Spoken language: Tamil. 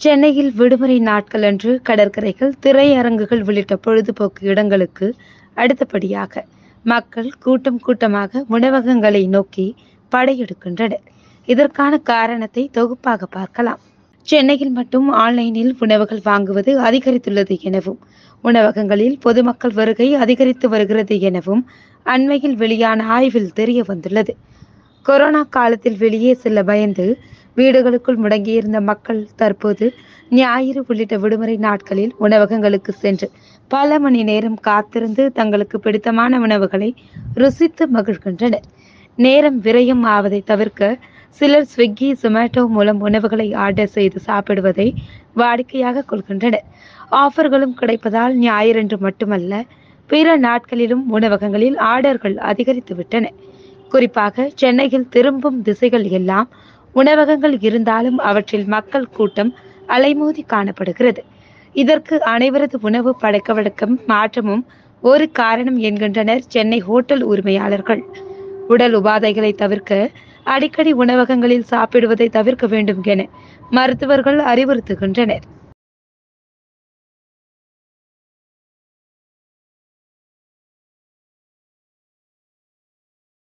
சென்னையில் விடுமுறை நாட்கள் அன்று கடற்கரைகள் திரையரங்குகள் உள்ளிட்ட பொழுதுபோக்கு இடங்களுக்கு அடுத்தபடியாக மக்கள் கூட்டம் கூட்டமாக உணவகங்களை நோக்கி படையெடுக்கின்றனர் இதற்கான காரணத்தை தொகுப்பாக பார்க்கலாம் சென்னையில் மட்டும் ஆன்லைனில் உணவுகள் வாங்குவது அதிகரித்துள்ளது எனவும் உணவகங்களில் பொதுமக்கள் வருகை அதிகரித்து வருகிறது எனவும் அண்மையில் வெளியான ஆய்வில் தெரிய வந்துள்ளது கொரோனா காலத்தில் வெளியே செல்ல பயந்து வீடுகளுக்குள் முடங்கியிருந்த மக்கள் தற்போது ஞாயிறு உள்ளிட்ட விடுமுறை நாட்களில் உணவகங்களுக்கு சென்று பல மணி நேரம் காத்திருந்து தங்களுக்கு பிடித்தமான உணவுகளை ருசித்து மகிழ்கின்றனர் நேரம் விரயம் ஆவதை தவிர்க்க சிலர் ஸ்விக்கி ஜொமேட்டோ மூலம் உணவுகளை ஆர்டர் செய்து சாப்பிடுவதை வாடிக்கையாக கொள்கின்றனர் ஆஃபர்களும் கிடைப்பதால் ஞாயிறன்று மட்டுமல்ல பிற நாட்களிலும் உணவகங்களில் ஆர்டர்கள் அதிகரித்து விட்டன குறிப்பாக சென்னையில் திரும்பும் திசைகள் எல்லாம் உணவகங்கள் இருந்தாலும் அவற்றில் மக்கள் கூட்டம் அலைமோதி காணப்படுகிறது இதற்கு அனைவரது உணவு பழக்க வழக்கம் மாற்றமும் ஒரு காரணம் என்கின்றனர் சென்னை ஹோட்டல் உரிமையாளர்கள் உடல் உபாதைகளை தவிர்க்க அடிக்கடி உணவகங்களில் சாப்பிடுவதை தவிர்க்க வேண்டும் என மருத்துவர்கள் அறிவுறுத்துகின்றனர்